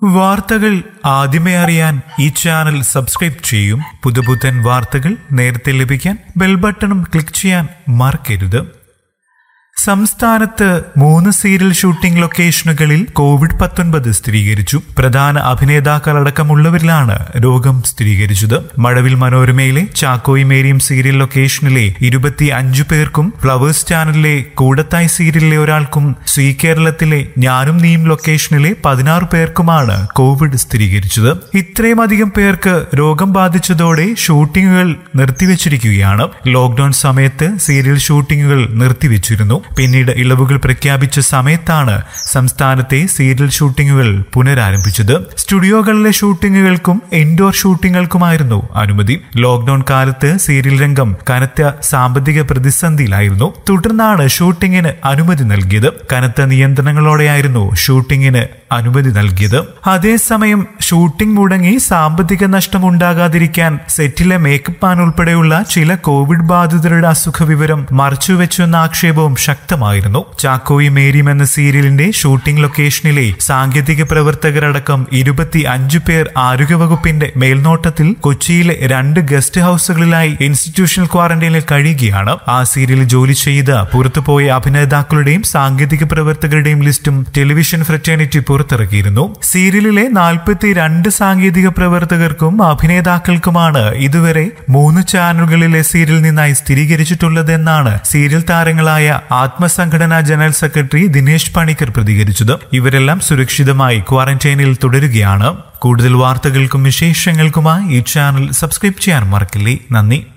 വാർത്തകൾ ആദ്യമേ അറിയാൻ ഈ ചാനൽ സബ്സ്ക്രൈബ് ചെയ്യും പുതുപുത്തൻ വാർത്തകൾ നേരത്തെ ലഭിക്കാൻ ബെൽ ബട്ടണും ക്ലിക്ക് ചെയ്യാൻ മറക്കരുത് സംസ്ഥാനത്ത് മൂന്ന് സീരിയൽ ഷൂട്ടിംഗ് ലൊക്കേഷനുകളിൽ കോവിഡ് പത്തൊൻപത് സ്ഥിരീകരിച്ചു പ്രധാന അഭിനേതാക്കളടക്കമുള്ളവരിലാണ് രോഗം സ്ഥിരീകരിച്ചത് മഴവിൽ മനോരമയിലെ ചാക്കോയി മേരിയും സീരിയൽ ലൊക്കേഷനിലെ ഇരുപത്തി അഞ്ചു പേർക്കും ഫ്ലവേഴ്സ് ചാനലിലെ കൂടത്തായി സീരിയലിലെ ഒരാൾക്കും സ്വീ കേരളത്തിലെ ഞാനും നീയും ലൊക്കേഷനിലെ പതിനാറ് പേർക്കുമാണ് കോവിഡ് സ്ഥിരീകരിച്ചത് ഇത്രയും അധികം പേർക്ക് രോഗം ബാധിച്ചതോടെ ഷൂട്ടിങ്ങുകൾ നിർത്തിവെച്ചിരിക്കുകയാണ് ലോക്ഡൌൺ സമയത്ത് സീരിയൽ ഷൂട്ടിങ്ങുകൾ നിർത്തിവെച്ചിരുന്നു പിന്നീട് ഇളവുകൾ പ്രഖ്യാപിച്ച സമയത്താണ് സംസ്ഥാനത്തെ സീരിയൽ ഷൂട്ടിങ്ങുകൾ പുനരാരംഭിച്ചത് സ്റ്റുഡിയോകളിലെ ഷൂട്ടിങ്ങുകൾക്കും ഇൻഡോർ ഷൂട്ടിങ്ങുകൾക്കുമായിരുന്നു അനുമതി ലോക്ഡൌൺ കാലത്ത് സീരിയൽ രംഗം കനത്ത സാമ്പത്തിക പ്രതിസന്ധിയിലായിരുന്നു തുടർന്നാണ് ഷൂട്ടിങ്ങിന് അനുമതി നൽകിയത് കനത്ത നിയന്ത്രണങ്ങളോടെയായിരുന്നു ഷൂട്ടിങ്ങിന് അനുമതി നൽകിയത് അതേസമയം ഷൂട്ടിംഗ് മുടങ്ങി സാമ്പത്തിക നഷ്ടം ഉണ്ടാകാതിരിക്കാൻ സെറ്റിലെ മേക്കപ്പ് മാൻ ഉൾപ്പെടെയുള്ള ചില കോവിഡ് ബാധിതരുടെ അസുഖ വിവരം മറച്ചുവെച്ചെന്ന ആക്ഷേപവും ശക്തമായിരുന്നു ചാക്കോയി മേരിയും എന്ന സീരിയലിന്റെ ഷൂട്ടിംഗ് ലൊക്കേഷനിലെ സാങ്കേതിക പ്രവർത്തകരടക്കം ഇരുപത്തി അഞ്ചു പേർ ആരോഗ്യവകുപ്പിന്റെ മേൽനോട്ടത്തിൽ കൊച്ചിയിലെ രണ്ട് ഗസ്റ്റ് ഹൌസുകളിലായി ഇൻസ്റ്റിറ്റ്യൂഷണൽ ക്വാറന്റൈനിൽ കഴിയുകയാണ് ആ സീരിയലിൽ ജോലി ചെയ്ത പുറത്തുപോയ അഭിനേതാക്കളുടെയും സാങ്കേതിക പ്രവർത്തകരുടെയും ലിസ്റ്റും ടെലിവിഷൻ ഫ്രറ്റേണിറ്റി പുറത്തിറക്കിയിരുന്നു സീരിയലിലെ നാൽപ്പത്തി രണ്ട് സാങ്കേതിക പ്രവർത്തകർക്കും അഭിനേതാക്കൾക്കുമാണ് ഇതുവരെ മൂന്ന് ചാനലുകളിലെ സീരിയൽ നിന്നായി സ്ഥിരീകരിച്ചിട്ടുള്ളതെന്നാണ് സീരിയൽ താരങ്ങളായ ആത്മസംഘടനാ ജനറൽ സെക്രട്ടറി ദിനേശ് പണിക്കർ പ്രതികരിച്ചത് ഇവരെല്ലാം സുരക്ഷിതമായി ക്വാറന്റൈനിൽ തുടരുകയാണ് കൂടുതൽ വാർത്തകൾക്കും വിശേഷങ്ങൾക്കുമായി ഈ ചാനൽ സബ്സ്ക്രൈബ് ചെയ്യാൻ മറക്കില്ലേ നന്ദി